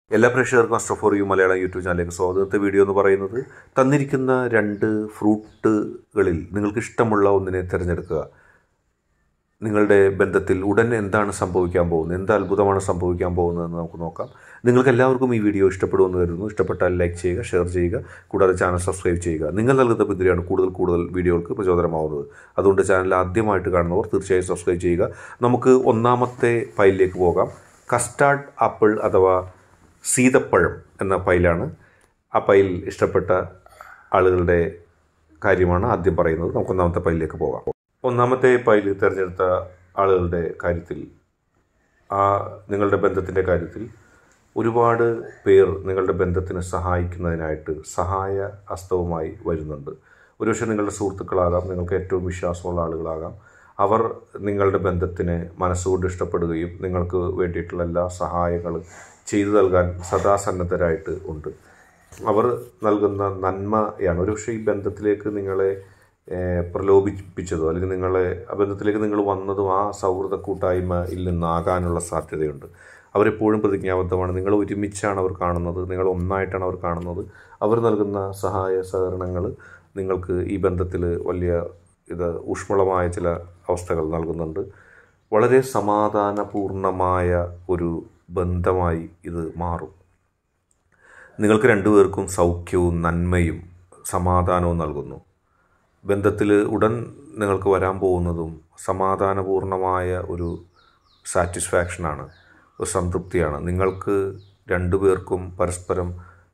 എല്ലാ പ്രേക്ഷകർക്കും astro for you Malayalam YouTube ചാനലിലേക്ക് സ്വാഗതത്തെ വീഡിയോ എന്ന് പറയുന്നത് തന്നിരിക്കുന്ന രണ്ട് ഫ്രൂട്ടുകളിൽ നിങ്ങൾക്ക് ഇഷ്ടമുള്ള ഒന്നിനെ തിരഞ്ഞെടുക്കുക നിങ്ങളുടെ ബന്ധത്തിൽ ഉടൻ എന്താണ് സംഭവിക്കാൻ പോകുന്നത് എന്ത് അത്ഭുതമാണ് സംഭവിക്കാൻ പോകുന്നതെന്ന് നമുക്ക് നോക്കാം നിങ്ങൾക്ക് എല്ലാവർക്കും ഈ വീഡിയോ ഇഷ്ടപ്പെടുമെന്ന് കരുതുന്നു ഇഷ്ടപ്പെട്ടാൽ ലൈക്ക് ചെയ്യുക ഷെയർ ചെയ്യുക കൂടാതെ ചാനൽ സബ്സ്ക്രൈബ് ചെയ്യുക നിങ്ങൾ നൽകുന്ന പിന്തുണയാണ് കൂടുതൽ കൂടുതൽ വീഡിയോകൾക്ക് പ്രചോദനമാവുന്നത് അതുകൊണ്ട് ചാനൽ ആദ്യമായിട്ട് കാണുന്നവർ തീർച്ചയായും സബ്സ്ക്രൈബ് ചെയ്യുക നമുക്ക് ഒന്നാമത്തെ ഫയലിലേക്ക് പോകാം കസ്റ്റാർഡ് ആപ്പിൾ അഥവാ സീതപ്പഴം എന്ന ഫയലാണ് ആ ഫയൽ ഇഷ്ടപ്പെട്ട ആളുകളുടെ കാര്യമാണ് ആദ്യം പറയുന്നത് നമുക്ക് ഒന്നാമത്തെ ഫയലിലേക്ക് പോകാം ഒന്നാമത്തെ ഫയൽ തിരഞ്ഞെടുത്ത ആളുകളുടെ കാര്യത്തിൽ ആ നിങ്ങളുടെ ബന്ധത്തിൻ്റെ കാര്യത്തിൽ ഒരുപാട് പേർ നിങ്ങളുടെ ബന്ധത്തിന് സഹായിക്കുന്നതിനായിട്ട് സഹായ ഹസ്തവുമായി വരുന്നുണ്ട് ഒരുപക്ഷെ നിങ്ങളുടെ സുഹൃത്തുക്കളാകാം നിങ്ങൾക്ക് ഏറ്റവും വിശ്വാസമുള്ള ആളുകളാകാം അവർ നിങ്ങളുടെ ബന്ധത്തിന് മനസ്സുകൊണ്ട് ഇഷ്ടപ്പെടുകയും നിങ്ങൾക്ക് വേണ്ടിയിട്ടുള്ള എല്ലാ സഹായങ്ങളും ചെയ്തു നൽകാൻ സദാസന്നദ്ധരായിട്ട് ഉണ്ട് അവർ നൽകുന്ന നന്മയാണ് ഒരുപക്ഷെ ഈ ബന്ധത്തിലേക്ക് നിങ്ങളെ ഏഹ്, പ്രലോഭിപ്പിച്ചതോ അല്ലെങ്കിൽ നിങ്ങളെ ആ ബന്ധത്തിലേക്ക് നിങ്ങൾ വന്നതും ആ സൗഹൃദ കൂട്ടായ്മയിൽ നിന്നാകാനുള്ള സാധ്യതയുണ്ട് അവരെപ്പോഴും പ്രതിജ്ഞാബദ്ധമാണ് നിങ്ങൾ ഒരുമിച്ചാണ് അവർ കാണുന്നത് നിങ്ങൾ ഒന്നായിട്ടാണ് അവർ കാണുന്നത് അവർ നൽകുന്ന സഹായ സഹകരണങ്ങൾ നിങ്ങൾക്ക് ഈ ബന്ധത്തിൽ വലിയ ഇത് ഊഷ്മളമായ ചില അവസ്ഥകൾ നൽകുന്നുണ്ട് വളരെ സമാധാനപൂർണമായ ഒരു ബന്ധമായി ഇത് മാറും നിങ്ങൾക്ക് രണ്ടുപേർക്കും സൗഖ്യവും നന്മയും സമാധാനവും നൽകുന്നു ബന്ധത്തിൽ ഉടൻ നിങ്ങൾക്ക് വരാൻ പോകുന്നതും സമാധാനപൂർണമായ ഒരു സാറ്റിസ്ഫാക്ഷനാണ് ഒരു സംതൃപ്തിയാണ് നിങ്ങൾക്ക് രണ്ടുപേർക്കും പരസ്പരം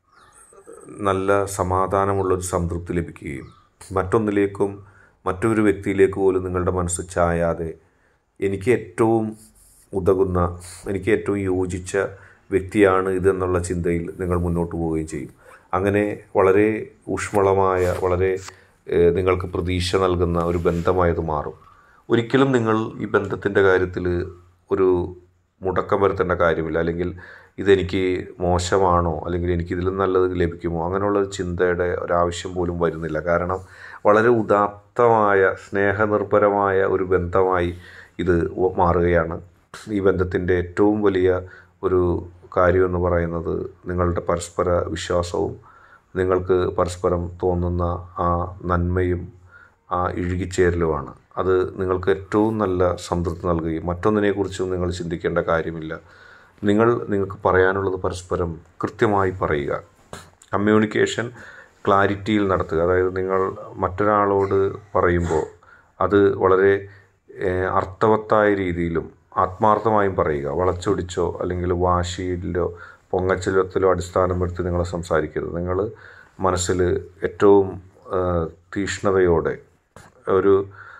നല്ല സമാധാനമുള്ളൊരു സംതൃപ്തി ലഭിക്കുകയും മറ്റൊന്നിലേക്കും മറ്റൊരു വ്യക്തിയിലേക്ക് പോലും നിങ്ങളുടെ മനസ്സ് ചായാതെ എനിക്ക് ഏറ്റവും ഉതകുന്ന എനിക്ക് ഏറ്റവും യോജിച്ച വ്യക്തിയാണ് ഇതെന്നുള്ള ചിന്തയിൽ നിങ്ങൾ മുന്നോട്ട് പോവുകയും ചെയ്യും അങ്ങനെ വളരെ ഊഷ്മളമായ വളരെ ഏഹ്, നിങ്ങൾക്ക് പ്രതീക്ഷ നൽകുന്ന ഒരു ബന്ധമായത് മാറും ഒരിക്കലും നിങ്ങൾ ഈ ബന്ധത്തിൻ്റെ കാര്യത്തിൽ ഒരു മുടക്കം വരുത്തേണ്ട കാര്യമില്ല അല്ലെങ്കിൽ ഇതെനിക്ക് മോശമാണോ അല്ലെങ്കിൽ എനിക്ക് ഇതിലും നല്ലത് ലഭിക്കുമോ അങ്ങനെയുള്ള ഒരു ചിന്തയുടെ ഒരാവശ്യം പോലും വരുന്നില്ല കാരണം വളരെ ഉദാത്തമായ സ്നേഹനിർഭരമായ ഒരു ബന്ധമായി ഇത് മാറുകയാണ് ഈ ബന്ധത്തിൻ്റെ ഏറ്റവും വലിയ ഒരു കാര്യം എന്ന് പറയുന്നത് നിങ്ങളുടെ പരസ്പര വിശ്വാസവും നിങ്ങൾക്ക് പരസ്പരം തോന്നുന്ന ആ നന്മയും ആ ഇഴുകിച്ചേരലുമാണ് അത് നിങ്ങൾക്ക് ഏറ്റവും നല്ല സംതൃപ്തി നൽകുകയും മറ്റൊന്നിനെക്കുറിച്ചും നിങ്ങൾ ചിന്തിക്കേണ്ട കാര്യമില്ല നിങ്ങൾ നിങ്ങൾക്ക് പറയാനുള്ളത് പരസ്പരം കൃത്യമായി പറയുക കമ്മ്യൂണിക്കേഷൻ ക്ലാരിറ്റിയിൽ നടത്തുക അതായത് നിങ്ങൾ മറ്റൊരാളോട് പറയുമ്പോൾ അത് വളരെ ഏഹ്, അർത്ഥവത്തായ രീതിയിലും ആത്മാർത്ഥമായും പറയുക വളച്ചൊടിച്ചോ അല്ലെങ്കിൽ വാശിയിലോ പൊങ്ങച്ചലത്തിലോ അടിസ്ഥാനപ്പെടുത്തി നിങ്ങൾ സംസാരിക്കരുത് നിങ്ങൾ മനസ്സിൽ ഏറ്റവും ഏഹ്, തീഷ്ണതയോടെ ഒരു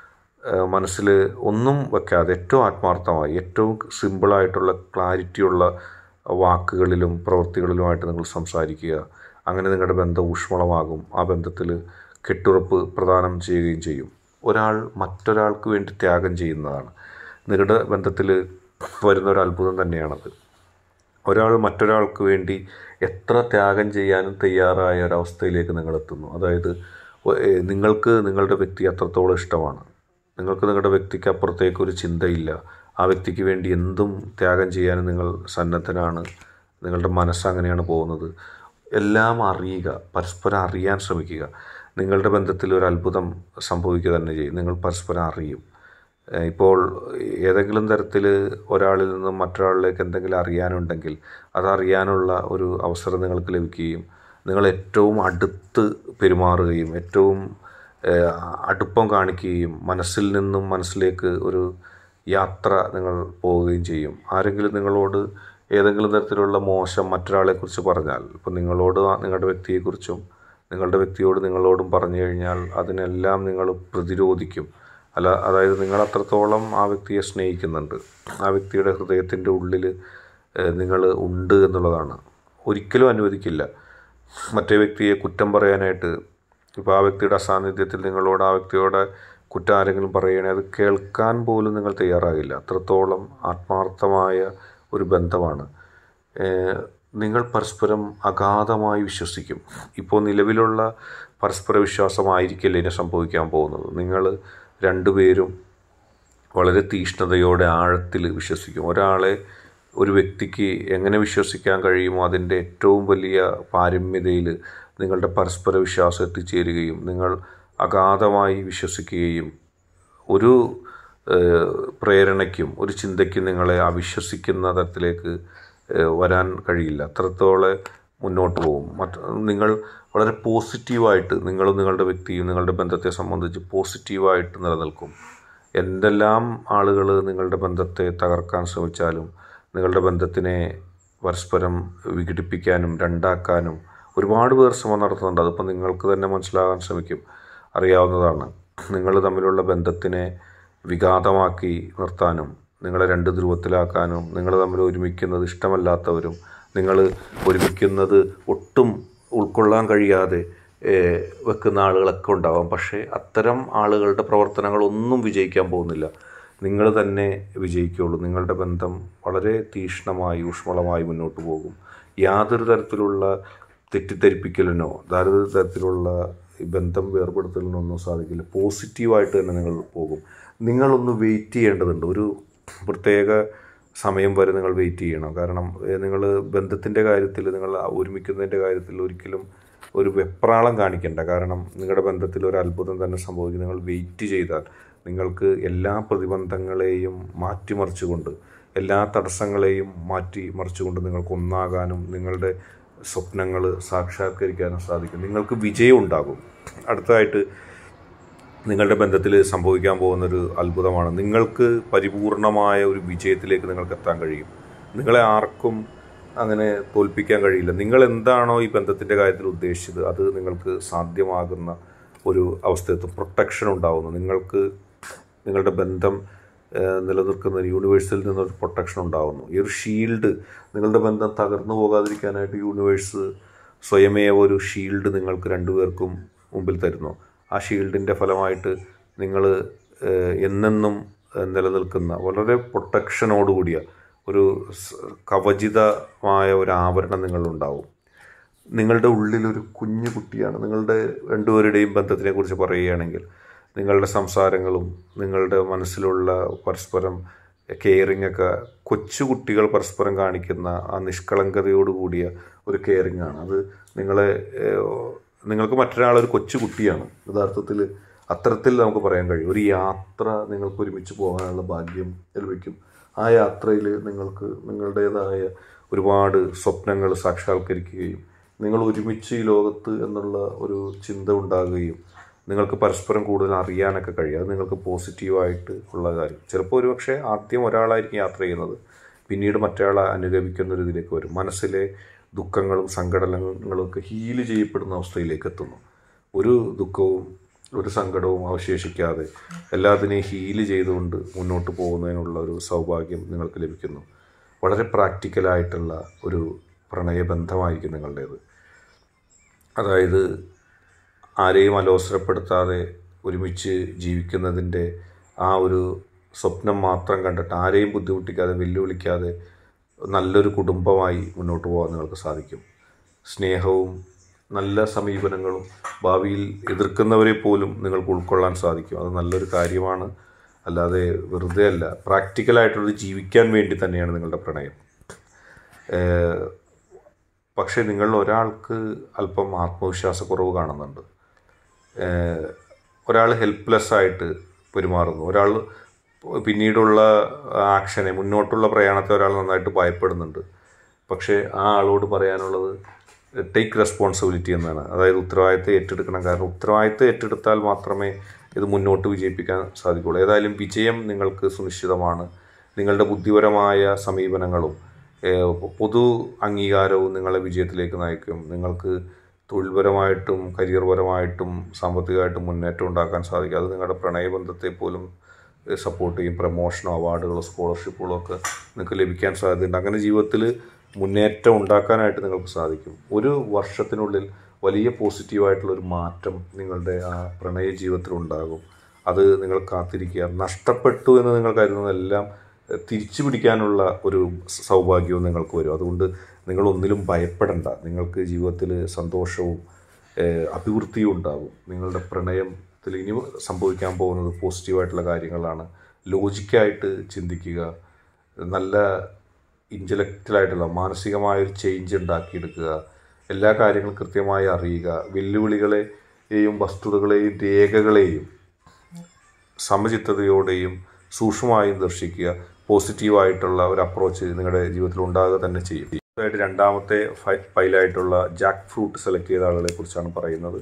മനസ്സിൽ ഒന്നും വെക്കാതെ ഏറ്റവും ആത്മാർത്ഥമായി ഏറ്റവും സിമ്പിളായിട്ടുള്ള ക്ലാരിറ്റിയുള്ള വാക്കുകളിലും പ്രവൃത്തികളിലുമായിട്ട് നിങ്ങൾ സംസാരിക്കുക അങ്ങനെ നിങ്ങളുടെ ബന്ധം ഊഷ്മളമാകും ആ ബന്ധത്തിൽ കെട്ടുറപ്പ് പ്രദാനം ചെയ്യുകയും ചെയ്യും ഒരാൾ മറ്റൊരാൾക്ക് വേണ്ടി ത്യാഗം ചെയ്യുന്നതാണ് നിങ്ങളുടെ ബന്ധത്തിൽ വരുന്ന ഒരു അത്ഭുതം തന്നെയാണത് ഒരാൾ മറ്റൊരാൾക്ക് വേണ്ടി എത്ര ത്യാഗം ചെയ്യാനും തയ്യാറായ ഒരവസ്ഥയിലേക്ക് നിങ്ങൾ എത്തുന്നു അതായത് ഒ- ഏ, നിങ്ങൾക്ക് നിങ്ങളുടെ വ്യക്തി അത്രത്തോളം ഇഷ്ടമാണ് നിങ്ങൾക്ക് നിങ്ങളുടെ വ്യക്തിക്ക് അപ്പുറത്തേക്ക് ഒരു ചിന്തയില്ല ആ വ്യക്തിക്ക് വേണ്ടി എന്തും ത്യാഗം ചെയ്യാനും നിങ്ങൾ സന്നദ്ധനാണ് നിങ്ങളുടെ മനസ്സ് അങ്ങനെയാണ് പോകുന്നത് എല്ലാം അറിയുക പരസ്പരം അറിയാൻ ശ്രമിക്കുക നിങ്ങളുടെ ബന്ധത്തിൽ ഒരു അത്ഭുതം സംഭവിക്കുക തന്നെ ചെയ്യും നിങ്ങൾ പരസ്പരം അറിയും ഏഹ് ഇപ്പോൾ ഏതെങ്കിലും തരത്തിൽ ഒരാളിൽ നിന്നും മറ്റൊരാളിലേക്ക് എന്തെങ്കിലും അറിയാനുണ്ടെങ്കിൽ അതറിയാനുള്ള ഒരു അവസരം നിങ്ങൾക്ക് ലഭിക്കുകയും നിങ്ങൾ ഏറ്റവും അടുത്ത് പെരുമാറുകയും ഏറ്റവും ഏഹ് അടുപ്പം കാണിക്കുകയും മനസ്സിൽ നിന്നും മനസ്സിലേക്ക് ഒരു യാത്ര നിങ്ങൾ പോവുകയും ചെയ്യും ആരെങ്കിലും നിങ്ങളോട് ഏതെങ്കിലും തരത്തിലുള്ള മോശം മറ്റൊരാളെക്കുറിച്ച് പറഞ്ഞാൽ ഇപ്പം നിങ്ങളോട് ആ- നിങ്ങളുടെ വ്യക്തിയെക്കുറിച്ചും നിങ്ങളുടെ വ്യക്തിയോട് നിങ്ങളോടും പറഞ്ഞു കഴിഞ്ഞാൽ അതിനെല്ലാം നിങ്ങൾ പ്രതിരോധിക്കും അല്ല അതായത് നിങ്ങൾ അത്രത്തോളം ആ വ്യക്തിയെ സ്നേഹിക്കുന്നുണ്ട് ആ വ്യക്തിയുടെ ഹൃദയത്തിൻ്റെ ഉള്ളിൽ നിങ്ങൾ ഉണ്ട് എന്നുള്ളതാണ് ഒരിക്കലും അനുവദിക്കില്ല മറ്റേ വ്യക്തിയെ കുറ്റം പറയാനായിട്ട് ഇപ്പോൾ ആ വ്യക്തിയുടെ അസാന്നിധ്യത്തിൽ നിങ്ങളോട് ആ വ്യക്തിയോട് കുറ്റം ആരെങ്കിലും പറയുകയാണെങ്കിൽ അത് കേൾക്കാൻ പോലും നിങ്ങൾ തയ്യാറാകില്ല അത്രത്തോളം ആത്മാർത്ഥമായ ഒരു ബന്ധമാണ് ഏഹ് നിങ്ങൾ പരസ്പരം അഗാധമായി വിശ്വസിക്കും ഇപ്പോൾ നിലവിലുള്ള പരസ്പര വിശ്വാസമായിരിക്കില്ല ഇനി സംഭവിക്കാൻ പോകുന്നത് നിങ്ങൾ രണ്ടുപേരും വളരെ തീഷ്ണതയോടെ ആഴത്തിൽ വിശ്വസിക്കും ഒരാളെ ഒരു വ്യക്തിക്ക് എങ്ങനെ വിശ്വസിക്കാൻ കഴിയുമോ അതിൻ്റെ ഏറ്റവും വലിയ പാരമ്യതയിൽ നിങ്ങളുടെ പരസ്പര വിശ്വാസം എത്തിച്ചേരുകയും നിങ്ങൾ അഗാധമായി വിശ്വസിക്കുകയും ഒരു ഏഹ്, പ്രേരണയ്ക്കും ഒരു ചിന്തയ്ക്കും നിങ്ങളെ അവിശ്വസിക്കുന്ന തരത്തിലേക്ക് ഏഹ്, വരാൻ കഴിയില്ല അത്രത്തോളം മുന്നോട്ട് പോകും മറ്റ് നിങ്ങൾ വളരെ പോസിറ്റീവായിട്ട് നിങ്ങളും നിങ്ങളുടെ വ്യക്തിയും നിങ്ങളുടെ ബന്ധത്തെ സംബന്ധിച്ച് പോസിറ്റീവായിട്ട് നിലനിൽക്കും എന്തെല്ലാം ആളുകൾ നിങ്ങളുടെ ബന്ധത്തെ തകർക്കാൻ ശ്രമിച്ചാലും നിങ്ങളുടെ ബന്ധത്തിനെ പരസ്പരം വിഘടിപ്പിക്കാനും രണ്ടാക്കാനും ഒരുപാട് പേർ ശ്രമം നടത്തുന്നുണ്ട് അതിപ്പോൾ നിങ്ങൾക്ക് തന്നെ മനസ്സിലാകാൻ ശ്രമിക്കും അറിയാവുന്നതാണ് നിങ്ങൾ തമ്മിലുള്ള ബന്ധത്തിനെ വിഘാതമാക്കി നിർത്താനും നിങ്ങളെ രണ്ട് ധ്രുവത്തിലാക്കാനും നിങ്ങൾ തമ്മിൽ ഒരുമിക്കുന്നത് ഇഷ്ടമല്ലാത്തവരും നിങ്ങൾ ഒരുമിക്കുന്നത് ഒട്ടും ഉൾക്കൊള്ളാൻ കഴിയാതെ ഏഹ്, വെക്കുന്ന ആളുകളൊക്കെ ഉണ്ടാവാം പക്ഷേ അത്തരം ആളുകളുടെ പ്രവർത്തനങ്ങളൊന്നും വിജയിക്കാൻ പോകുന്നില്ല നിങ്ങൾ തന്നെ വിജയിക്കുകയുള്ളൂ നിങ്ങളുടെ ബന്ധം വളരെ തീക്ഷ്ണമായി ഊഷ്മളമായി മുന്നോട്ട് പോകും യാതൊരു തരത്തിലുള്ള തെറ്റിദ്ധരിപ്പിക്കലിനോ യാതൊരു തരത്തിലുള്ള ഈ ബന്ധം വേർപെടുത്തലിനോ ഒന്നും സാധിക്കില്ല പോസിറ്റീവായിട്ട് തന്നെ നിങ്ങൾ പോകും നിങ്ങളൊന്ന് വെയിറ്റ് ചെയ്യേണ്ടതുണ്ട് ഒരു പ്രത്യേക സമയം വരെ നിങ്ങൾ വെയിറ്റ് ചെയ്യണം കാരണം നിങ്ങൾ ബന്ധത്തിൻ്റെ കാര്യത്തിൽ നിങ്ങൾ ഒരുമിക്കുന്നതിൻ്റെ കാര്യത്തിൽ ഒരിക്കലും ഒരു വെപ്രാളം കാണിക്കണ്ട കാരണം നിങ്ങളുടെ ബന്ധത്തിൽ ഒരു അത്ഭുതം തന്നെ സംഭവിക്കും നിങ്ങൾ വെയിറ്റ് ചെയ്താൽ നിങ്ങൾക്ക് എല്ലാ പ്രതിബന്ധങ്ങളെയും മാറ്റിമറിച്ചുകൊണ്ട് എല്ലാ തടസ്സങ്ങളെയും മാറ്റി മറിച്ചുകൊണ്ട് നിങ്ങൾക്ക് ഒന്നാകാനും നിങ്ങളുടെ സ്വപ്നങ്ങൾ സാക്ഷാത്കരിക്കാനും സാധിക്കും നിങ്ങൾക്ക് വിജയം ഉണ്ടാകും അടുത്തതായിട്ട് നിങ്ങളുടെ ബന്ധത്തിൽ സംഭവിക്കാൻ പോകുന്നൊരു അത്ഭുതമാണ് നിങ്ങൾക്ക് പരിപൂർണമായ ഒരു വിജയത്തിലേക്ക് നിങ്ങൾക്ക് എത്താൻ കഴിയും നിങ്ങളെ ആർക്കും അങ്ങനെ തോൽപ്പിക്കാൻ കഴിയില്ല നിങ്ങൾ എന്താണോ ഈ ബന്ധത്തിൻ്റെ കാര്യത്തിൽ ഉദ്ദേശിച്ചത് അത് നിങ്ങൾക്ക് സാധ്യമാകുന്ന ഒരു അവസ്ഥയെത്തും പ്രൊട്ടക്ഷൻ ഉണ്ടാവുന്നു നിങ്ങൾക്ക് നിങ്ങളുടെ ബന്ധം ഏഹ്, നിലനിൽക്കുന്ന യൂണിവേഴ്സിൽ നിന്നൊരു പ്രൊട്ടക്ഷൻ ഉണ്ടാവുന്നു ഈ ഒരു ഷീൽഡ് നിങ്ങളുടെ ബന്ധം തകർന്നു പോകാതിരിക്കാനായിട്ട് യൂണിവേഴ്സ് സ്വയമേവ ഒരു ഷീൽഡ് നിങ്ങൾക്ക് രണ്ടുപേർക്കും മുമ്പിൽ തരുന്നു ആ ഷീൽഡിൻ്റെ ഫലമായിട്ട് നിങ്ങൾ എന്നെന്നും ഏഹ്, നിലനിൽക്കുന്ന വളരെ പ്രൊട്ടക്ഷനോടുകൂടിയ ഒരു സ് കവചിതമായ ഒരു ആവരണം നിങ്ങളുണ്ടാവും നിങ്ങളുടെ ഉള്ളിലൊരു കുഞ്ഞു കുട്ടിയാണ് നിങ്ങളുടെ രണ്ടുപേരുടെയും ബന്ധത്തിനെ കുറിച്ച് പറയുകയാണെങ്കിൽ നിങ്ങളുടെ സംസാരങ്ങളും നിങ്ങളുടെ മനസ്സിലുള്ള പരസ്പരം കെയറിംഗ് ഒക്കെ കൊച്ചു കുട്ടികൾ പരസ്പരം കാണിക്കുന്ന ആ നിഷ്കളങ്കതയോട് കൂടിയ ഒരു കെയറിംഗ് ആണ് അത് നിങ്ങളെ ഏഹ്, നിങ്ങൾക്ക് മറ്റൊരാളൊരു കൊച്ചു കുട്ടിയാണ് യഥാർത്ഥത്തിൽ അത്തരത്തിൽ നമുക്ക് പറയാൻ കഴിയും ഒരു യാത്ര നിങ്ങൾക്ക് ഒരുമിച്ച് പോകാനുള്ള ഭാഗ്യം ലഭിക്കും ആ യാത്രയിൽ നിങ്ങൾക്ക് നിങ്ങളുടേതായ ഒരുപാട് സ്വപ്നങ്ങൾ സാക്ഷാത്കരിക്കുകയും നിങ്ങൾ ഒരുമിച്ച് ഈ ലോകത്ത് എന്നുള്ള ഒരു ചിന്ത ഉണ്ടാകുകയും നിങ്ങൾക്ക് പരസ്പരം കൂടുതൽ അറിയാനൊക്കെ കഴിയും അത് നിങ്ങൾക്ക് പോസിറ്റീവായിട്ട് ഉള്ള കാര്യം ചിലപ്പോൾ ഒരു പക്ഷേ ആദ്യം ഒരാളായിരിക്കും യാത്ര ചെയ്യുന്നത് പിന്നീട് മറ്റൊരാളെ അനുഗമിക്കുന്ന ഒരു ഇതിലേക്ക് വരും മനസ്സിലെ ദുഃഖങ്ങളും സങ്കടങ്ങളും ഒക്കെ ഹീല് ചെയ്യപ്പെടുന്ന അവസ്ഥയിലേക്ക് എത്തുന്നു ഒരു ദുഃഖവും ഒരു സങ്കടവും അവശേഷിക്കാതെ എല്ലാത്തിനെയും ഹീല് ചെയ്തുകൊണ്ട് മുന്നോട്ട് പോകുന്നതിനുള്ള ഒരു സൗഭാഗ്യം നിങ്ങൾക്ക് ലഭിക്കുന്നു വളരെ പ്രാക്ടിക്കലായിട്ടുള്ള ഒരു പ്രണയബന്ധമായിരിക്കും നിങ്ങളുടേത് അതായത് ആരെയും അലോസരപ്പെടുത്താതെ ഒരുമിച്ച് ജീവിക്കുന്നതിൻ്റെ ആ ഒരു സ്വപ്നം മാത്രം കണ്ടിട്ട് ആരെയും ബുദ്ധിമുട്ടിക്കാതെ വെല്ലുവിളിക്കാതെ നല്ലൊരു കുടുംബമായി മുന്നോട്ട് പോകാൻ നിങ്ങൾക്ക് സാധിക്കും സ്നേഹവും നല്ല സമീപനങ്ങളും ഭാവിയിൽ എതിർക്കുന്നവരെ പോലും നിങ്ങൾക്ക് ഉൾക്കൊള്ളാൻ സാധിക്കും അത് നല്ലൊരു കാര്യമാണ് അല്ലാതെ വെറുതെ അല്ല പ്രാക്ടിക്കലായിട്ടുള്ളത് ജീവിക്കാൻ വേണ്ടി തന്നെയാണ് നിങ്ങളുടെ പ്രണയം ഏഹ് പക്ഷേ നിങ്ങൾ ഒരാൾക്ക് അല്പം ആത്മവിശ്വാസക്കുറവ് കാണുന്നുണ്ട് ഏഹ് ഒരാൾ ഹെൽപ്ലെസ് ആയിട്ട് പെരുമാറുന്നു ഒരാൾ പിന്നീടുള്ള ആക്ഷനെ മുന്നോട്ടുള്ള പ്രയാണത്തെ ഒരാൾ നന്നായിട്ട് ഭയപ്പെടുന്നുണ്ട് പക്ഷേ ആ ആളോട് പറയാനുള്ളത് ടേക്ക് റെസ്പോൺസിബിലിറ്റി എന്നാണ് അതായത് ഉത്തരവാദിത്തം ഏറ്റെടുക്കണം കാരണം ഉത്തരവാദിത്തം ഏറ്റെടുത്താൽ മാത്രമേ ഇത് മുന്നോട്ട് വിജയിപ്പിക്കാൻ സാധിക്കുള്ളൂ ഏതായാലും വിജയം നിങ്ങൾക്ക് സുനിശ്ചിതമാണ് നിങ്ങളുടെ ബുദ്ധിപരമായ സമീപനങ്ങളും ഏഹ് പൊതു അംഗീകാരവും നിങ്ങളെ വിജയത്തിലേക്ക് നയിക്കും നിങ്ങൾക്ക് തൊഴിൽപരമായിട്ടും കരിയർപരമായിട്ടും സാമ്പത്തികമായിട്ടും മുന്നേറ്റം ഉണ്ടാക്കാൻ സാധിക്കും അത് നിങ്ങളുടെ പ്രണയബന്ധത്തെ പോലും സപ്പോർട്ട് ചെയ്യും പ്രമോഷനോ അവാർഡുകളോ സ്കോളർഷിപ്പുകളോ ഒക്കെ നിങ്ങൾക്ക് ലഭിക്കാൻ സാധ്യതയുണ്ട് അങ്ങനെ ജീവിതത്തിൽ മുന്നേറ്റം ഉണ്ടാക്കാനായിട്ട് നിങ്ങൾക്ക് സാധിക്കും ഒരു വർഷത്തിനുള്ളിൽ വലിയ പോസിറ്റീവായിട്ടുള്ള ഒരു മാറ്റം നിങ്ങളുടെ ആ പ്രണയ ജീവിതത്തിൽ ഉണ്ടാകും അത് നിങ്ങൾ കാത്തിരിക്കുക നഷ്ടപ്പെട്ടു എന്ന് നിങ്ങൾ കരുതുന്നതെല്ലാം എഹ്, തിരിച്ചു പിടിക്കാനുള്ള ഒരു സൗഭാഗ്യവും നിങ്ങൾക്ക് വരും അതുകൊണ്ട് നിങ്ങൾ ഒന്നിലും ഭയപ്പെടണ്ട നിങ്ങൾക്ക് ജീവിതത്തിൽ സന്തോഷവും ഏഹ്, അഭിവൃദ്ധിയും ഉണ്ടാകും നിങ്ങളുടെ പ്രണയത്തിൽ ഇനി സംഭവിക്കാൻ പോകുന്നത് പോസിറ്റീവായിട്ടുള്ള കാര്യങ്ങളാണ് ലോജിക്കായിട്ട് ചിന്തിക്കുക നല്ല ഇൻ്റലക്റ്റിലായിട്ടുള്ള മാനസികമായൊരു ചേഞ്ച് ഉണ്ടാക്കിയെടുക്കുക എല്ലാ കാര്യങ്ങളും കൃത്യമായി അറിയുക വെല്ലുവിളികളെയും വസ്തുതകളെയും രേഖകളെയും സമചിത്തതയോടെയും സൂക്ഷ്മമായും ദർശിക്കുക പോസിറ്റീവായിട്ടുള്ള ഒരു അപ്രോച്ച് നിങ്ങളുടെ ജീവിതത്തിൽ ഉണ്ടാകുക തന്നെ ചെയ്യും അടുത്തതായിട്ട് രണ്ടാമത്തെ ഫൈ- ഫയലായിട്ടുള്ള ജാക്ക് ഫ്രൂട്ട് സെലക്ട് ചെയ്ത ആളുകളെ കുറിച്ചാണ് പറയുന്നത്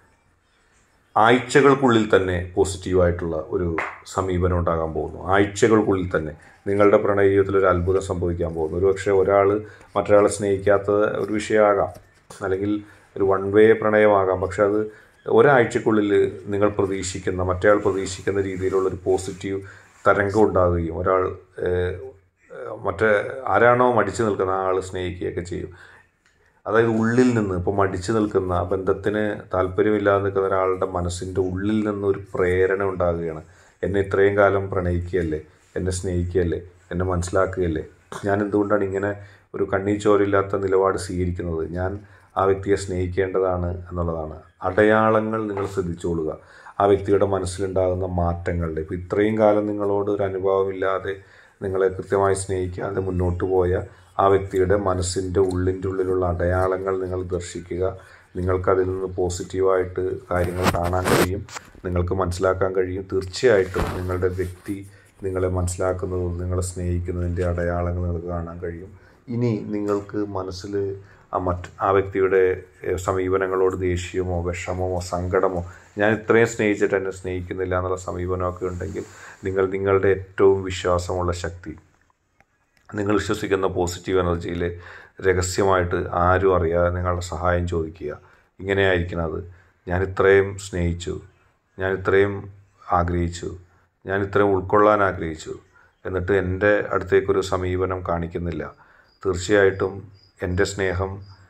ആഴ്ചകൾക്കുള്ളിൽ തന്നെ പോസിറ്റീവായിട്ടുള്ള ഒരു സമീപനം ഉണ്ടാകാൻ പോകുന്നു ആഴ്ചകൾക്കുള്ളിൽ തന്നെ നിങ്ങളുടെ പ്രണയ ജീവിതത്തിൽ ഒരു അത്ഭുതം സംഭവിക്കാൻ പോകുന്നു ഒരു പക്ഷേ ഒരാൾ മറ്റൊരാളെ സ്നേഹിക്കാത്ത ഒരു വിഷയമാകാം അല്ലെങ്കിൽ ഒരു വൺ വേ പ്രണയമാകാം പക്ഷെ അത് ഒരാഴ്ചക്കുള്ളിൽ നിങ്ങൾ പ്രതീക്ഷിക്കുന്ന മറ്റേയാൾ പ്രതീക്ഷിക്കുന്ന രീതിയിലുള്ള ഒരു പോസിറ്റീവ് തരംഗം ഉണ്ടാകുകയും ഒരാൾ ഏഹ്, മറ്റേ ആരാണോ മടിച്ചു നിൽക്കുന്ന ആ ആൾ സ്നേഹിക്കുകയൊക്കെ ചെയ്യും അതായത് ഉള്ളിൽ നിന്ന് ഇപ്പോൾ മടിച്ചു നിൽക്കുന്ന ആ ബന്ധത്തിന് താല്പര്യമില്ലാതെ നിൽക്കുന്ന ഒരാളുടെ മനസ്സിൻ്റെ ഉള്ളിൽ നിന്ന് ഒരു പ്രേരണ ഉണ്ടാകുകയാണ് എന്നെ ഇത്രയും കാലം പ്രണയിക്കുകയല്ലേ എന്നെ സ്നേഹിക്കുകയല്ലേ എന്നെ മനസ്സിലാക്കുകയല്ലേ ഞാൻ എന്തുകൊണ്ടാണ് ഇങ്ങനെ ഒരു കണ്ണീർ ചോരില്ലാത്ത നിലപാട് സ്വീകരിക്കുന്നത് ഞാൻ ആ വ്യക്തിയെ സ്നേഹിക്കേണ്ടതാണ് എന്നുള്ളതാണ് അടയാളങ്ങൾ നിങ്ങൾ ശ്രദ്ധിച്ചോളുക ആ വ്യക്തിയുടെ മനസ്സിലുണ്ടാകുന്ന മാറ്റങ്ങളുടെ ഇപ്പോൾ ഇത്രയും കാലം നിങ്ങളോട് ഒരു അനുഭവമില്ലാതെ നിങ്ങളെ കൃത്യമായി സ്നേഹിക്കാതെ മുന്നോട്ട് പോയ ആ വ്യക്തിയുടെ മനസ്സിൻ്റെ ഉള്ളിൻ്റെ ഉള്ളിലുള്ള അടയാളങ്ങൾ നിങ്ങൾ ദർശിക്കുക നിങ്ങൾക്കതിൽ നിന്ന് പോസിറ്റീവായിട്ട് കാര്യങ്ങൾ കാണാൻ കഴിയും നിങ്ങൾക്ക് മനസ്സിലാക്കാൻ കഴിയും തീർച്ചയായിട്ടും നിങ്ങളുടെ വ്യക്തി നിങ്ങളെ മനസ്സിലാക്കുന്നതും നിങ്ങളെ സ്നേഹിക്കുന്നതിൻ്റെ അടയാളങ്ങൾ നിങ്ങൾക്ക് കാണാൻ കഴിയും ഇനി നിങ്ങൾക്ക് മനസ്സിൽ ആ മറ്റ് ആ വ്യക്തിയുടെ ഏഹ്, സമീപനങ്ങളോട് ദേഷ്യമോ വിഷമമോ സങ്കടമോ ഞാൻ ഇത്രയും സ്നേഹിച്ചിട്ട് എന്നെ സ്നേഹിക്കുന്നില്ല എന്നുള്ള സമീപനമൊക്കെ ഉണ്ടെങ്കിൽ നിങ്ങൾ നിങ്ങളുടെ ഏറ്റവും വിശ്വാസമുള്ള ശക്തി നിങ്ങൾ വിശ്വസിക്കുന്ന പോസിറ്റീവ് എനർജിയിൽ രഹസ്യമായിട്ട് ആരും അറിയാതെ നിങ്ങളുടെ സഹായം ചോദിക്കുക ഇങ്ങനെയായിരിക്കണം അത് ഞാൻ ഇത്രയും സ്നേഹിച്ചു ഞാൻ ഇത്രയും ആഗ്രഹിച്ചു ഞാൻ ഇത്രയും ഉൾക്കൊള്ളാൻ ആഗ്രഹിച്ചു എന്നിട്ട് എൻ്റെ അടുത്തേക്കൊരു സമീപനം കാണിക്കുന്നില്ല തീർച്ചയായിട്ടും എൻ്റെ സ്നേഹം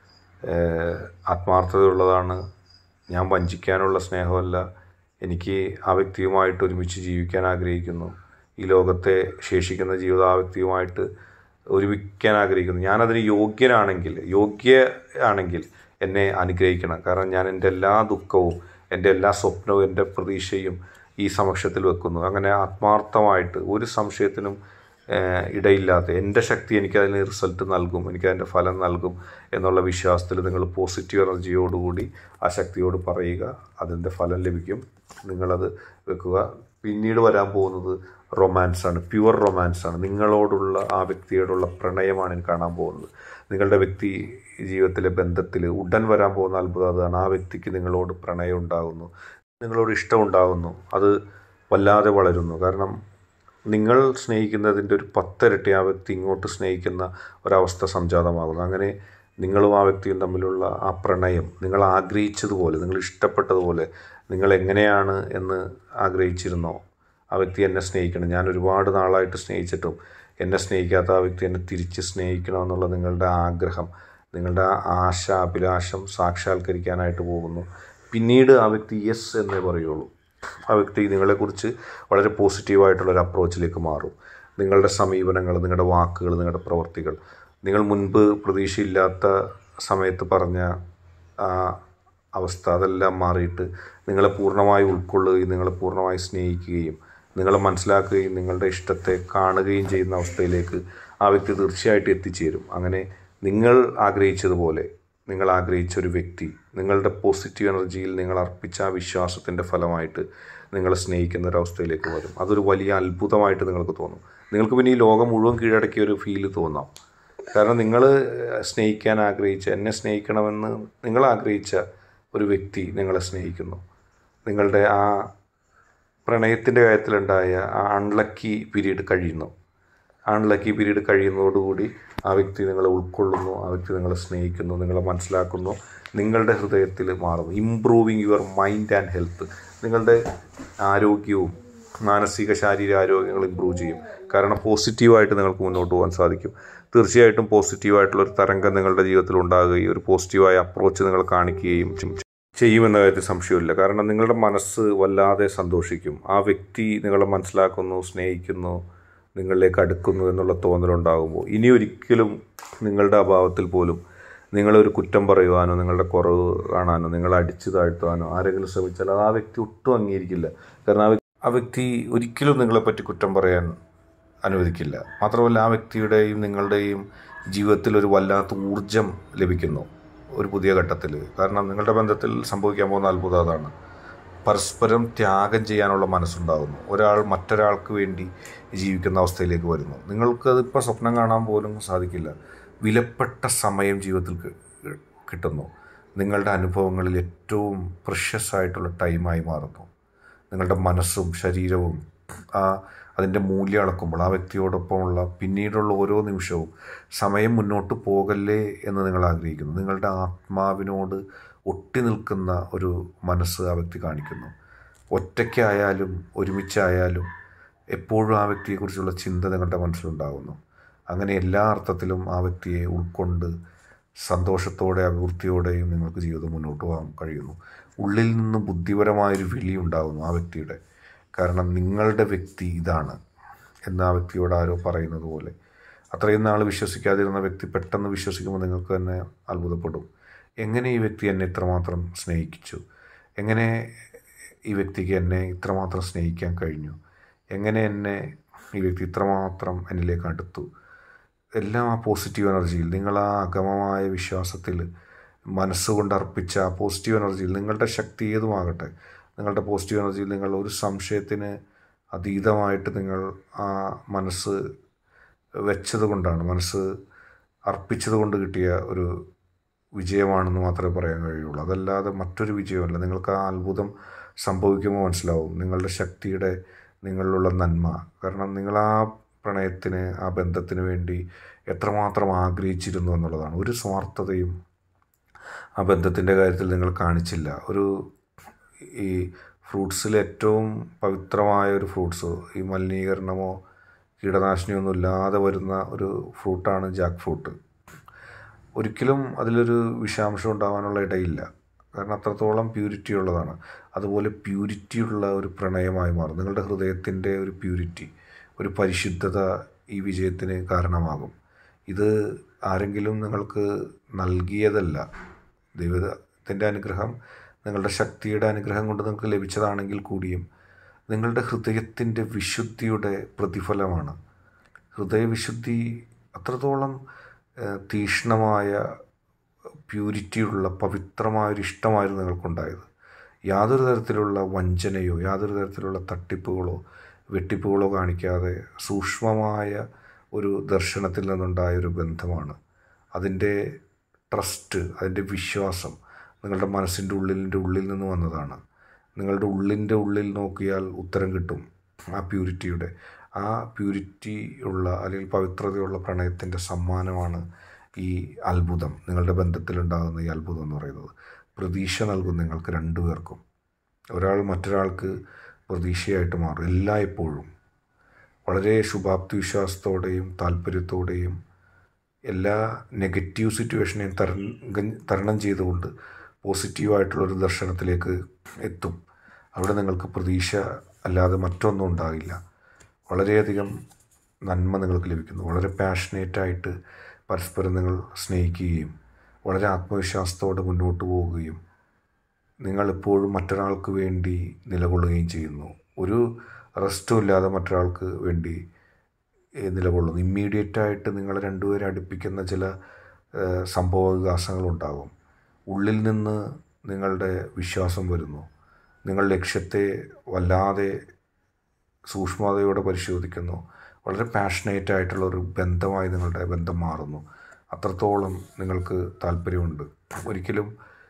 ഏഹ്, ആത്മാർത്ഥതയുള്ളതാണ് ഞാൻ വഞ്ചിക്കാനുള്ള സ്നേഹമല്ല എനിക്ക് ആ വ്യക്തിയുമായിട്ട് ഒരുമിച്ച് ജീവിക്കാൻ ആഗ്രഹിക്കുന്നു ഈ ലോകത്തെ ശേഷിക്കുന്ന ജീവിതം ആ വ്യക്തിയുമായിട്ട് ഒരുമിക്കാൻ ആഗ്രഹിക്കുന്നു ഞാനതിന് യോഗ്യനാണെങ്കിൽ യോഗ്യ ആണെങ്കിൽ എന്നെ അനുഗ്രഹിക്കണം കാരണം ഞാൻ എൻ്റെ എല്ലാ ദുഃഖവും എൻ്റെ എല്ലാ സ്വപ്നവും എൻ്റെ പ്രതീക്ഷയും ഈ സമക്ഷത്തിൽ വെക്കുന്നു അങ്ങനെ ആത്മാർത്ഥമായിട്ട് ഒരു സംശയത്തിനും ഏഹ്, ഇടയില്ലാത്ത എൻ്റെ ശക്തി എനിക്കതിന് റിസൾട്ട് നൽകും എനിക്കതിൻ്റെ ഫലം നൽകും എന്നുള്ള വിശ്വാസത്തിൽ നിങ്ങൾ പോസിറ്റീവ് എനർജിയോടുകൂടി ആ ശക്തിയോട് പറയുക അതിൻ്റെ ഫലം ലഭിക്കും നിങ്ങളത് വെക്കുക പിന്നീട് വരാൻ പോകുന്നത് റൊമാൻസാണ് പ്യുവർ റൊമാൻസാണ് നിങ്ങളോടുള്ള ആ വ്യക്തിയോടുള്ള പ്രണയമാണ് എനിക്ക് കാണാൻ പോകുന്നത് നിങ്ങളുടെ വ്യക്തി ജീവിതത്തിലെ ബന്ധത്തിൽ ഉടൻ വരാൻ പോകുന്ന അത്ഭുതം അതാണ് ആ വ്യക്തിക്ക് നിങ്ങളോട് പ്രണയം ഉണ്ടാകുന്നു നിങ്ങളോട് ഇഷ്ടം ഉണ്ടാകുന്നു അത് വല്ലാതെ വളരുന്നു കാരണം നിങ്ങൾ സ്നേഹിക്കുന്നതിൻ്റെ ഒരു പത്തിരട്ടി ആ വ്യക്തി ഇങ്ങോട്ട് സ്നേഹിക്കുന്ന ഒരവസ്ഥ സംജാതമാകുന്നു അങ്ങനെ നിങ്ങളും ആ വ്യക്തിയും തമ്മിലുള്ള ആ പ്രണയം നിങ്ങൾ ആഗ്രഹിച്ചതുപോലെ നിങ്ങൾ ഇഷ്ടപ്പെട്ടതുപോലെ നിങ്ങൾ എങ്ങനെയാണ് എന്ന് ആഗ്രഹിച്ചിരുന്നോ ആ വ്യക്തി എന്നെ സ്നേഹിക്കണം ഞാൻ ഒരുപാട് നാളായിട്ട് സ്നേഹിച്ചിട്ടും എന്നെ സ്നേഹിക്കാത്ത ആ വ്യക്തി എന്നെ തിരിച്ച് സ്നേഹിക്കണമെന്നുള്ള നിങ്ങളുടെ ആഗ്രഹം നിങ്ങളുടെ ആ ആശ അഭിലാഷം സാക്ഷാത്കരിക്കാനായിട്ട് പോകുന്നു പിന്നീട് ആ വ്യക്തി യെസ് എന്നേ പറയുള്ളൂ ആ വ്യക്തി നിങ്ങളെക്കുറിച്ച് വളരെ പോസിറ്റീവായിട്ടുള്ള ഒരു അപ്രോച്ചിലേക്ക് മാറും നിങ്ങളുടെ സമീപനങ്ങൾ നിങ്ങളുടെ വാക്കുകൾ നിങ്ങളുടെ പ്രവർത്തികൾ നിങ്ങൾ മുൻപ് പ്രതീക്ഷയില്ലാത്ത സമയത്ത് പറഞ്ഞ ആ അവസ്ഥ അതെല്ലാം മാറിയിട്ട് നിങ്ങളെ പൂർണ്ണമായി ഉൾക്കൊള്ളുകയും നിങ്ങളെ പൂർണ്ണമായി സ്നേഹിക്കുകയും നിങ്ങളെ മനസ്സിലാക്കുകയും നിങ്ങളുടെ ഇഷ്ടത്തെ കാണുകയും ചെയ്യുന്ന അവസ്ഥയിലേക്ക് ആ വ്യക്തി തീർച്ചയായിട്ടും എത്തിച്ചേരും അങ്ങനെ നിങ്ങൾ ആഗ്രഹിച്ചതുപോലെ നിങ്ങൾ ആഗ്രഹിച്ച ഒരു വ്യക്തി നിങ്ങളുടെ പോസിറ്റീവ് എനർജിയിൽ നിങ്ങൾ അർപ്പിച്ച ആ വിശ്വാസത്തിൻ്റെ ഫലമായിട്ട് നിങ്ങളെ സ്നേഹിക്കുന്ന ഒരു അവസ്ഥയിലേക്ക് വരും അതൊരു വലിയ അത്ഭുതമായിട്ട് നിങ്ങൾക്ക് തോന്നും നിങ്ങൾക്ക് പിന്നെ ഈ ലോകം മുഴുവൻ കീഴടക്കിയ ഒരു ഫീല് തോന്നാം കാരണം നിങ്ങൾ സ്നേഹിക്കാൻ ആഗ്രഹിച്ച എന്നെ സ്നേഹിക്കണമെന്ന് നിങ്ങൾ ആഗ്രഹിച്ച ഒരു വ്യക്തി നിങ്ങളെ സ്നേഹിക്കുന്നു നിങ്ങളുടെ ആ പ്രണയത്തിൻ്റെ കാര്യത്തിലുണ്ടായ ആ അൺലക്കി പീരീഡ് കഴിയുന്നു അൺലക്കി പീരീഡ് കഴിയുന്നതോടുകൂടി ആ വ്യക്തി നിങ്ങളെ ഉൾക്കൊള്ളുന്നു ആ വ്യക്തി നിങ്ങളെ സ്നേഹിക്കുന്നു നിങ്ങളെ മനസ്സിലാക്കുന്നു നിങ്ങളുടെ ഹൃദയത്തിൽ മാറുന്നു improving your mind and health നിങ്ങളുടെ ആരോഗ്യവും മാനസിക ശാരീരിക ആരോഗ്യങ്ങൾ ഇമ്പ്രൂവ് ചെയ്യും കാരണം പോസിറ്റീവായിട്ട് നിങ്ങൾക്ക് മുന്നോട്ട് പോകാൻ സാധിക്കും തീർച്ചയായിട്ടും പോസിറ്റീവായിട്ടുള്ള ഒരു തരംഗം നിങ്ങളുടെ ജീവിതത്തിൽ ഉണ്ടാകുകയും ഒരു പോസിറ്റീവായ അപ്രോച്ച് നിങ്ങൾ കാണിക്കുകയും ചെയ്യും. ചെയ്യുമെന്ന കാര്യത്തിൽ സംശയമില്ല കാരണം നിങ്ങളുടെ മനസ്സ് വല്ലാതെ സന്തോഷിക്കും ആ വ്യക്തി നിങ്ങളെ മനസ്സിലാക്കുന്നു സ്നേഹിക്കുന്നു നിങ്ങളിലേക്ക് അടുക്കുന്നു എന്നുള്ള തോന്നലുണ്ടാകുമ്പോൾ ഇനി ഒരിക്കലും നിങ്ങളുടെ അഭാവത്തിൽ പോലും നിങ്ങളൊരു കുറ്റം പറയുവാനോ നിങ്ങളുടെ കുറവ് കാണാനോ നിങ്ങളെ അടിച്ചു താഴ്ത്തുവാനോ ആരെങ്കിലും ശ്രമിച്ചാൽ അത് ആ വ്യക്തി ഒട്ടും അംഗീകരിക്കില്ല കാരണം ആ വ്യക്തി ആ വ്യക്തി ഒരിക്കലും നിങ്ങളെപ്പറ്റി കുറ്റം പറയാൻ അനുവദിക്കില്ല മാത്രമല്ല ആ വ്യക്തിയുടെയും നിങ്ങളുടെയും ജീവിതത്തിൽ ഒരു വല്ലാത്ത ഊർജം ലഭിക്കുന്നു ഒരു പുതിയ ഘട്ടത്തിൽ കാരണം നിങ്ങളുടെ ബന്ധത്തിൽ സംഭവിക്കാൻ പോകുന്ന അത്ഭുതം അതാണ് പരസ്പരം ത്യാഗം ചെയ്യാനുള്ള മനസ്സുണ്ടാകുന്നു ഒരാൾ മറ്റൊരാൾക്ക് വേണ്ടി ജീവിക്കുന്ന അവസ്ഥയിലേക്ക് വരുന്നു നിങ്ങൾക്കത് ഇപ്പോൾ സ്വപ്നം കാണാൻ പോലും സാധിക്കില്ല വിലപ്പെട്ട സമയം ജീവിതത്തിൽ കി- കിട്ടുന്നു നിങ്ങളുടെ അനുഭവങ്ങളിൽ ഏറ്റവും പ്രഷ്യസ് ആയിട്ടുള്ള ടൈമായി മാറുന്നു നിങ്ങളുടെ മനസ്സും ശരീരവും ആ അതിൻ്റെ മൂല്യം അളക്കുമ്പോൾ ആ വ്യക്തിയോടൊപ്പമുള്ള പിന്നീടുള്ള ഓരോ നിമിഷവും സമയം മുന്നോട്ട് പോകല്ലേ എന്ന് നിങ്ങൾ ആഗ്രഹിക്കുന്നു നിങ്ങളുടെ ആത്മാവിനോട് ഒട്ടി നിൽക്കുന്ന ഒരു മനസ്സ് ആ വ്യക്തി കാണിക്കുന്നു ഒറ്റയ്ക്കായാലും ഒരുമിച്ചായാലും എപ്പോഴും ആ വ്യക്തിയെക്കുറിച്ചുള്ള ചിന്ത നിങ്ങളുടെ മനസ്സിലുണ്ടാകുന്നു അങ്ങനെ എല്ലാ അർത്ഥത്തിലും ആ വ്യക്തിയെ ഉൾക്കൊണ്ട് സന്തോഷത്തോടെ അഭിവൃദ്ധിയോടെയും നിങ്ങൾക്ക് ജീവിതം മുന്നോട്ട് പോകാൻ കഴിയുന്നു ഉള്ളിൽ നിന്ന് ബുദ്ധിപരമായൊരു വിളി ഉണ്ടാകുന്നു ആ വ്യക്തിയുടെ കാരണം നിങ്ങളുടെ വ്യക്തി ഇതാണ് എന്ന് ആ വ്യക്തിയോട് ആരോ പറയുന്നത് പോലെ അത്രയും നാൾ വിശ്വസിക്കാതിരുന്ന വ്യക്തി പെട്ടെന്ന് വിശ്വസിക്കുമ്പോൾ നിങ്ങൾക്ക് തന്നെ അത്ഭുതപ്പെടും എങ്ങനെ ഈ വ്യക്തി എന്നെ ഇത്രമാത്രം സ്നേഹിച്ചു എങ്ങനെ ഈ വ്യക്തിക്ക് എന്നെ ഇത്രമാത്രം സ്നേഹിക്കാൻ കഴിഞ്ഞു എങ്ങനെ എന്നെ ഈ വ്യക്തി ഇത്രമാത്രം എന്നിലേക്ക് അടുത്തു എല്ലാം ആ പോസിറ്റീവ് എനർജിയിൽ നിങ്ങൾ ആ അഗമമായ വിശ്വാസത്തിൽ മനസ്സുകൊണ്ട് അർപ്പിച്ച ആ പോസിറ്റീവ് എനർജിയിൽ നിങ്ങളുടെ ശക്തി ഏതുമാകട്ടെ നിങ്ങളുടെ പോസിറ്റീവ് എനർജിയിൽ നിങ്ങൾ ഒരു സംശയത്തിന് അതീതമായിട്ട് നിങ്ങൾ ആ മനസ്സ് വെച്ചത് കൊണ്ടാണ് മനസ്സ് അർപ്പിച്ചത് കൊണ്ട് കിട്ടിയ ഒരു വിജയമാണെന്ന് മാത്രമേ പറയാൻ കഴിയുള്ളൂ അതല്ലാതെ മറ്റൊരു വിജയമല്ല നിങ്ങൾക്ക് ആ അത്ഭുതം സംഭവിക്കുമ്പോൾ മനസ്സിലാവും നിങ്ങളുടെ ശക്തിയുടെ നിങ്ങളിലുള്ള നന്മ കാരണം നിങ്ങൾ ആ പ്രണയത്തിന് ആ ബന്ധത്തിന് വേണ്ടി എത്രമാത്രം ആഗ്രഹിച്ചിരുന്നു എന്നുള്ളതാണ് ഒരു സ്വാർത്ഥതയും ആ ബന്ധത്തിൻ്റെ കാര്യത്തിൽ നിങ്ങൾ കാണിച്ചില്ല ഒരു ഈ ഫ്രൂട്ട്സിൽ ഏറ്റവും പവിത്രമായ ഒരു ഫ്രൂട്ട്സ് ഈ മലിനീകരണമോ കീടനാശിനിയോ ഒന്നും ഇല്ലാതെ വരുന്ന ഒരു ഫ്രൂട്ടാണ് ജാക്ക് ഫ്രൂട്ട് ഒരിക്കലും അതിലൊരു വിഷാംശം ഉണ്ടാവാനുള്ള ഇടയില്ല കാരണം അത്രത്തോളം പ്യൂരിറ്റി ഉള്ളതാണ് അതുപോലെ പ്യൂരിറ്റി ഉള്ള ഒരു പ്രണയമായി മാറും നിങ്ങളുടെ ഹൃദയത്തിൻ്റെ ഒരു പ്യൂരിറ്റി ഒരു പരിശുദ്ധത ഈ വിജയത്തിന് കാരണമാകും ഇത് ആരെങ്കിലും നിങ്ങൾക്ക് നൽകിയതല്ല ദൈവത്തിൻ്റെ അനുഗ്രഹം നിങ്ങളുടെ ശക്തിയുടെ അനുഗ്രഹം കൊണ്ട് നിങ്ങൾക്ക് ലഭിച്ചതാണെങ്കിൽ കൂടിയും നിങ്ങളുടെ ഹൃദയത്തിൻ്റെ വിശുദ്ധിയുടെ പ്രതിഫലമാണ് ഹൃദയവിശുദ്ധി അത്രത്തോളം ഏഹ്, തീക്ഷ്ണമായ പ്യൂരിറ്റിയുള്ള പവിത്രമായൊരു ഇഷ്ടമായിരുന്നു നിങ്ങൾക്കുണ്ടായത് യാതൊരു തരത്തിലുള്ള വഞ്ചനയോ യാതൊരു തരത്തിലുള്ള തട്ടിപ്പുകളോ വെട്ടിപ്പുകളോ കാണിക്കാതെ സൂക്ഷ്മമായ ഒരു ദർശനത്തിൽ നിന്നുണ്ടായ ഒരു ബന്ധമാണ് അതിൻ്റെ ട്രസ്റ്റ് അതിൻ്റെ വിശ്വാസം നിങ്ങളുടെ മനസ്സിൻ്റെ ഉള്ളിൻ്റെ ഉള്ളിൽ നിന്ന് വന്നതാണ് നിങ്ങളുടെ ഉള്ളിൻ്റെ ഉള്ളിൽ നോക്കിയാൽ ഉത്തരം കിട്ടും ആ പ്യൂരിറ്റിയുടെ ആ പ്യൂരിറ്റി ഉള്ള അല്ലെങ്കിൽ പവിത്രതയുള്ള പ്രണയത്തിൻ്റെ സമ്മാനമാണ് ഈ അത്ഭുതം നിങ്ങളുടെ ബന്ധത്തിലുണ്ടാകുന്ന ഈ അത്ഭുതം എന്ന് പറയുന്നത് പ്രതീക്ഷ നൽകും നിങ്ങൾക്ക് രണ്ടുപേർക്കും ഒരാൾ മറ്റൊരാൾക്ക് പ്രതീക്ഷയായിട്ട് മാറും എല്ലായ്പ്പോഴും വളരെ ശുഭാപ്തി വിശ്വാസത്തോടെയും താല്പര്യത്തോടെയും എല്ലാ നെഗറ്റീവ് സിറ്റുവേഷനെയും തരണം തരണം ചെയ്തുകൊണ്ട് പോസിറ്റീവായിട്ടുള്ളൊരു ദർശനത്തിലേക്ക് എത്തും അവിടെ നിങ്ങൾക്ക് പ്രതീക്ഷ അല്ലാതെ മറ്റൊന്നും ഉണ്ടാകില്ല വളരെയധികം നന്മ നിങ്ങൾക്ക് ലഭിക്കുന്നു വളരെ പാഷനേറ്റായിട്ട് പരസ്പരം നിങ്ങൾ സ്നേഹിക്കുകയും വളരെ ആത്മവിശ്വാസത്തോടെ മുന്നോട്ട് പോവുകയും നിങ്ങൾ എപ്പോഴും മറ്റൊരാൾക്ക് വേണ്ടി നിലകൊള്ളുകയും ചെയ്യുന്നു ഒരു റെസ്റ്റും ഇല്ലാതെ മറ്റൊരാൾക്ക് വേണ്ടി ഏഹ്, നിലകൊള്ളുന്നു ഇമ്മീഡിയറ്റ് ആയിട്ട് നിങ്ങൾ രണ്ടുപേരെ അടുപ്പിക്കുന്ന ചില ഏഹ്, സംഭവ വികാസങ്ങളുണ്ടാകും ഉള്ളിൽ നിന്ന് നിങ്ങളുടെ വിശ്വാസം വരുന്നു നിങ്ങൾ ലക്ഷ്യത്തെ വല്ലാതെ സൂക്ഷ്മതയോടെ പരിശോധിക്കുന്നു വളരെ പാഷനേറ്റ് ആയിട്ടുള്ള ഒരു ബന്ധമായി നിങ്ങളുടെ ബന്ധം മാറുന്നു അത്രത്തോളം നിങ്ങൾക്ക് താല്പര്യമുണ്ട് ഒരിക്കലും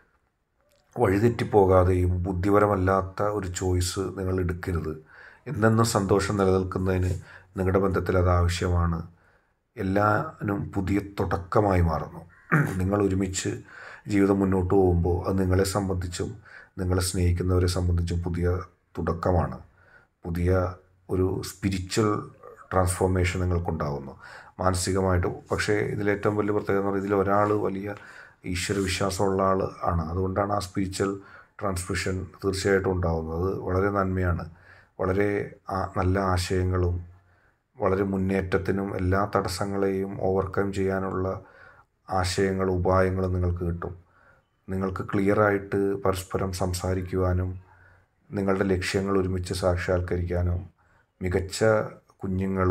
വഴിതെറ്റിപ്പോകാതെയും ബുദ്ധിപരമല്ലാത്ത ഒരു ചോയ്സ് നിങ്ങൾ എടുക്കരുത് എന്നെന്നും സന്തോഷം നിലനിൽക്കുന്നതിന് നിങ്ങളുടെ ബന്ധത്തിൽ അത് ആവശ്യമാണ് എല്ലാനും പുതിയ തുടക്കമായി മാറുന്നു നിങ്ങൾ ഒരുമിച്ച് ജീവിതം മുന്നോട്ട് പോകുമ്പോൾ അത് നിങ്ങളെ സംബന്ധിച്ചും നിങ്ങളെ സ്നേഹിക്കുന്നവരെ സംബന്ധിച്ചും പുതിയ തുടക്കമാണ് പുതിയ ഒരു സ്പിരിച്വൽ ട്രാൻസ്ഫോർമേഷൻ നിങ്ങൾക്കുണ്ടാകുന്നു മാനസികമായിട്ട് പക്ഷേ ഇതിലേറ്റവും വലിയ പ്രത്യേകത എന്ന് പറയുന്നത് ഇതിൽ ഒരാൾ വലിയ ഈശ്വര വിശ്വാസമുള്ള ആൾ ആണ് അതുകൊണ്ടാണ് ആ സ്പിരിച്വൽ ട്രാൻസ്മിഷൻ തീർച്ചയായിട്ടും ഉണ്ടാകുന്നത് അത് വളരെ നന്മയാണ് വളരെ ആ- നല്ല ആശയങ്ങളും വളരെ മുന്നേറ്റത്തിനും എല്ലാ തടസ്സങ്ങളെയും ഓവർകം ചെയ്യാനുള്ള ആശയങ്ങളും ഉപായങ്ങളും നിങ്ങൾക്ക് കിട്ടും നിങ്ങൾക്ക് ക്ലിയറായിട്ട് പരസ്പരം സംസാരിക്കുവാനും നിങ്ങളുടെ ലക്ഷ്യങ്ങൾ ഒരുമിച്ച് സാക്ഷാത്കരിക്കാനും മികച്ച കുഞ്ഞുങ്ങൾ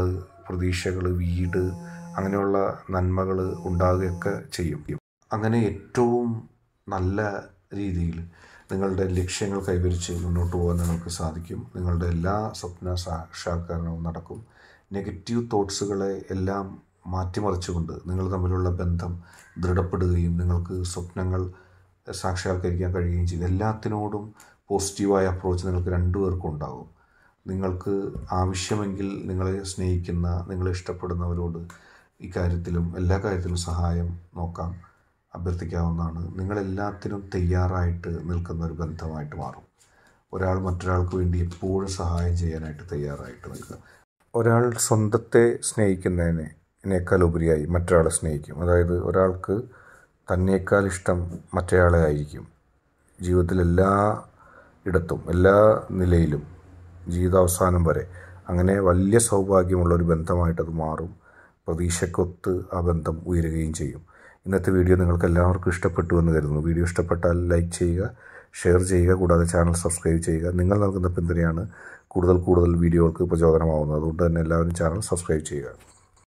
പ്രതീക്ഷകൾ വീട് അങ്ങനെയുള്ള നന്മകൾ ഉണ്ടാകുകയൊക്കെ ചെയ്യും അങ്ങനെ ഏറ്റവും നല്ല രീതിയിൽ നിങ്ങളുടെ ലക്ഷ്യങ്ങൾ കൈവരിച്ച് മുന്നോട്ട് പോകാൻ നിങ്ങൾക്ക് സാധിക്കും നിങ്ങളുടെ എല്ലാ സ്വപ്ന സാക്ഷാത്കാരവും നടക്കും നെഗറ്റീവ് തോട്ട്സുകളെ എല്ലാം മാറ്റിമറിച്ചുകൊണ്ട് നിങ്ങൾ തമ്മിലുള്ള ബന്ധം ദൃഢപ്പെടുകയും നിങ്ങൾക്ക് സ്വപ്നങ്ങൾ സാക്ഷാത്കരിക്കാൻ കഴിയുകയും ചെയ്യും എല്ലാത്തിനോടും പോസിറ്റീവായ അപ്രോച്ച് നിങ്ങൾക്ക് രണ്ടുപേർക്കും ഉണ്ടാകും നിങ്ങൾക്ക് ആവശ്യമെങ്കിൽ നിങ്ങളെ സ്നേഹിക്കുന്ന നിങ്ങളെ ഇഷ്ടപ്പെടുന്നവരോട് ഇക്കാര്യത്തിലും എല്ലാ കാര്യത്തിലും സഹായം നോക്കാം അഭ്യർത്ഥിക്കാവുന്നതാണ് നിങ്ങളെല്ലാത്തിനും തയ്യാറായിട്ട് നിൽക്കുന്ന ഒരു ബന്ധമായിട്ട് മാറും ഒരാൾ മറ്റൊരാൾക്ക് വേണ്ടി എപ്പോഴും സഹായം ചെയ്യാനായിട്ട് തയ്യാറായിട്ട് നിൽക്കുക ഒരാൾ സ്വന്തത്തെ സ്നേഹിക്കുന്നതിനേക്കാൾ ഉപരിയായി മറ്റൊരാളെ സ്നേഹിക്കും അതായത് ഒരാൾക്ക് തന്നേക്കാൾ ഇഷ്ടം മറ്റേയാളെ ആയിരിക്കും ജീവിതത്തിൽ എല്ലാ ഇടത്തും എല്ലാ നിലയിലും ജീവിതാവസാനം വരെ അങ്ങനെ വലിയ സൗഭാഗ്യമുള്ള ഒരു ബന്ധമായിട്ടത് മാറും പ്രതീക്ഷക്കൊത്ത് ആ ബന്ധം ഉയരുകയും ചെയ്യും ഇന്നത്തെ വീഡിയോ നിങ്ങൾക്ക് എല്ലാവർക്കും ഇഷ്ടപ്പെട്ടു എന്ന് കരുതുന്നു വീഡിയോ ഇഷ്ടപ്പെട്ടാൽ ലൈക്ക് ചെയ്യുക ഷെയർ ചെയ്യുക കൂടാതെ ചാനൽ സബ്സ്ക്രൈബ് ചെയ്യുക നിങ്ങൾ നൽകുന്ന പിന്തുണയാണ് കൂടുതൽ കൂടുതൽ വീഡിയോകൾക്ക് പ്രചോദനമാവുന്നത് അതുകൊണ്ട് തന്നെ എല്ലാവരും ചാനൽ സബ്സ്ക്രൈബ് ചെയ്യുക